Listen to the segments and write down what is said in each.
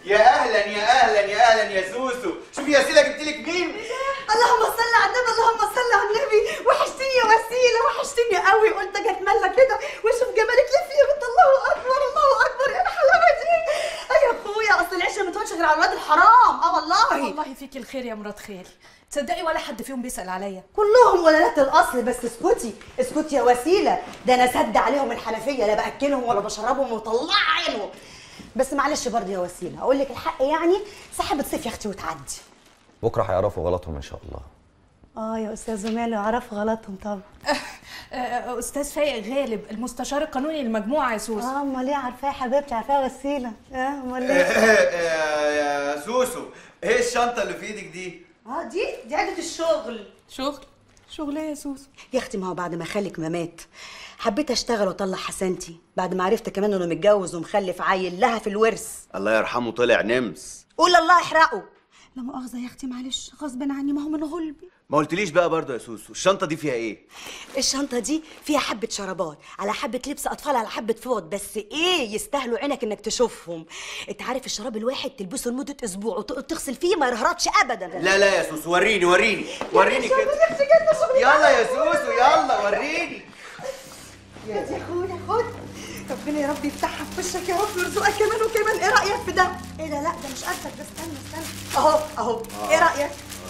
يا اهلا يا اهلا يا اهلا يا سوسو شوفي يا سيلا جبت لك مين اللهم صل على النبي اللهم صل على النبي وحشتني يا وسيله وحشتني قوي قلت اجي اتملى كده واشوف جمالك لف يا بنت الله اكبر الله اكبر ايه الحلاوه دي اي يا اخويا اصل العيشه ما تقولش غير على ولاد الحرام اه والله والله فيك الخير يا مرات خالي تصدقي ولا حد فيهم بيسال عليا كلهم ولادات الاصل بس اسكتي اسكتي يا وسيله ده انا سد عليهم الحنفيه لا باكلهم ولا بشربهم وطلع عينهم بس معلش برضه يا وسيله اقول لك الحق يعني سحبة صيف يا اختي وتعدي بكره هيعرفوا غلطهم ان شاء الله اه يا استاذ زماله عرفوا غلطهم طبعا آه، آه، استاذ فايق غالب المستشار القانوني للمجموعه يا سوسو اه امال ايه عارفاه يا حبيبتي عارفاها وسيله اه امال ايه يا سوسو ايه الشنطه اللي في ايدك دي اه دي دي عدة الشغل شغل شغل ايه يا سوسو يا اختي ما هو بعد ما خالك ما مات حبيت اشتغل واطلع حسنتي بعد ما عرفت كمان انه متجوز ومخلف عيل لها في الورث الله يرحمه طلع نمس قول الله يحرقه لا مؤاخذه يا اختي معلش غصب عني ما هو من غلبي ما قلتليش بقى برضه يا سوسو الشنطه دي فيها ايه الشنطه دي فيها حبه شرابات على حبه لبس اطفال على حبه فوط بس ايه يستاهلوا عينك انك تشوفهم انت عارف الشراب الواحد تلبسه لمده اسبوع وتقعد تغسل فيه ما يرهرطش ابدا لا لا يا سوسو وريني وريني وريني كده يلا يا سوسو يلا وريني يا دي اخويا خد ربنا يا رب يفتحها في وشك يا رب ويرزقك كمان وكمان ايه رايك في ده؟ ايه ده لا ده مش قدك ده استنى استنى اهو اهو ايه رايك؟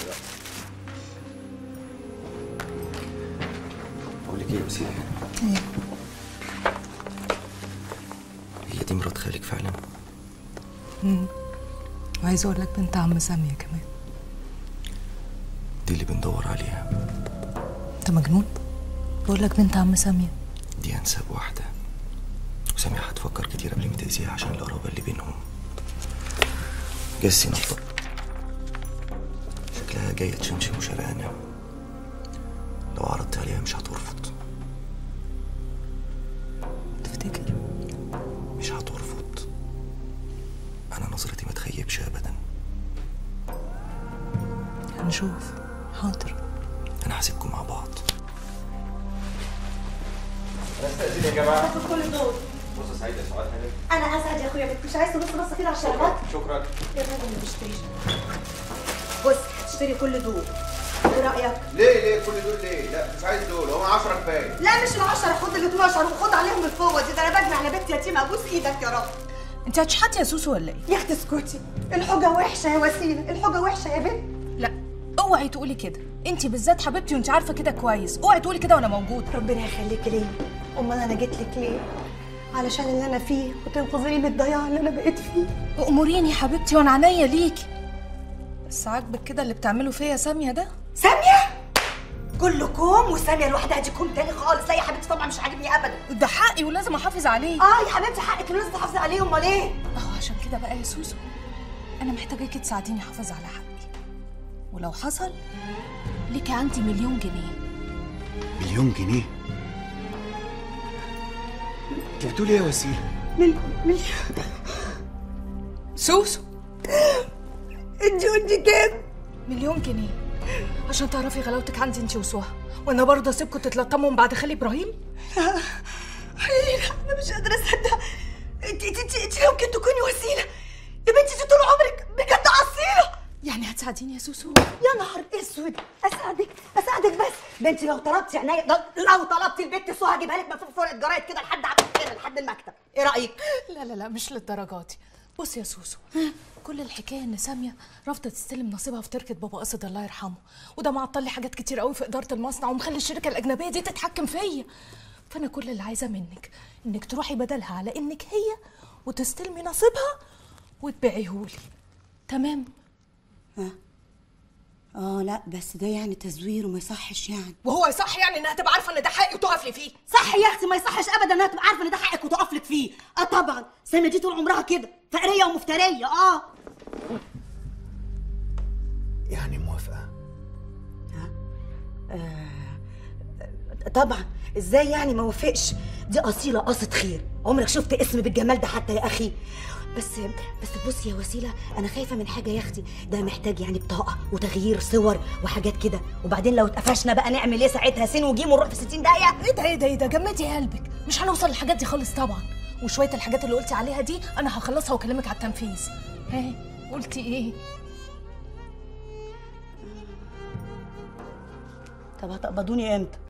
بقول لك ايه يا وسيله هي دي مرات خالك فعلا وعايزه اقول لك بنت عم ساميه كمان دي اللي بندور عليها انت مجنون بقول لك بنت عم ساميه دي انسب واحده وسامية هتفكر كتير قبل ما تأذيها عشان القرابة اللي بينهم جسي نطق شكلها جاية تشمشم وشبعانة لو عرضت عليها مش هترفض تفتكر مش هترفض أنا نظرتي ما تخيبش أبدا هنشوف حاضر أنا هسيبكم مع بعض استاذين يا جماعه تاخد كل دول بص سعيد يا سعاد انا اسعد يا اخويا مش عايز تبص بصه كده على الشرابات شكرا يا بابا ما بشتريش بص هتشتري كل دول ايه رايك؟ ليه ليه كل دول ليه لا مش عايز دول هم 10 كفايه لا مش ال 10 خد ال 12 وخد عليهم الفوه دي ده انا بجمع على بنت يتيمه ابوس ايدك يا رب انت هتشحتي يا سوسو ولا ايه يا اختي اسكتي الحجه وحشه يا وسيله الحجه وحشه يا بنت لا اوعي تقولي كده انت بالذات حبيبتي وانت عارفه كده كويس اوعي تقولي كده وانا موجود ربنا يخليك ليه امال انا جيت لك ليه علشان اللي انا فيه وتنقذيني من الضياع اللي انا بقيت فيه اموريني يا حبيبتي وانا عينيا ليكي بس عاجبك كده اللي بتعمله فيا ساميه ده ساميه كله كوم وساميه لوحدها دي كوم تاني خالص لا يا حبيبتي طبعا مش عاجبني ابدا ده حقي ولازم احافظ عليه اه يا حبيبتي حقك لازم تحافظي عليه امال ايه اه عشان كده بقى يا سوسو انا محتاجاكي تساعديني احافظ على حقي ولو حصل ليكي عندي مليون جنيه مليون جنيه انت بتقولي ايه يا وسيله من من سوسو انت قلتي كام مليون جنيه عشان تعرفي غلاوتك عندي انت وسوها وانا برضه اسيبكم تتلطموا من بعد خالي ابراهيم حقيقي انا مش قادره اصدق انت انت انت, انت ممكن تكوني وسيله يا بنتي انت طول عمرك بجد اصيله يعني هتساعديني يا سوسو يا نهار اسود اساعدك اساعدك بس بنتي لو طلبتي عينيا ده- لو طلبتي البنت سوها هجيبها لك مفروض ورقه جرايد كده لحد عندك هنا لحد المكتب ايه رايك لا لا لا مش للدرجات دي بصي يا سوسو كل الحكايه ان ساميه رافضه تستلم نصيبها في تركه بابا قصد الله يرحمه وده معطل لي حاجات كتير قوي في اداره المصنع ومخلي الشركه الاجنبيه دي تتحكم فيا فانا كل اللي عايزاه منك انك تروحي بدلها على انك هي وتستلمي نصيبها وتبيعيهولي تمام اه لا بس ده يعني تزوير وما يصحش يعني وهو يصح يعني انها تبقى عارفه ان ده حقي وتقف لي فيه صح يا اختي ما يصحش ابدا انها تبقى عارفه ان ده حقك وتقف لك فيه اه طبعا ساميه دي طول عمرها كده فقريه ومفتريه اه يعني موافقه طبعا ازاي يعني ما وافقش دي اصيله قصد خير عمرك شفت اسم بالجمال ده حتى يا اخي بس بس بصي يا وسيله انا خايفه من حاجه يا اختي ده محتاج يعني بطاقه وتغيير صور وحاجات كده وبعدين لو اتقفشنا بقى نعمل ايه ساعتها سين وجيم ونروح في 60 دقيقه ايه ده ايه ده ايه ده جمدي قلبك مش هنوصل للحاجات دي خالص طبعا وشويه الحاجات اللي قلتي عليها دي انا هخلصها واكلمك على التنفيذ ها قلتي ايه طب هتقبضوني امتى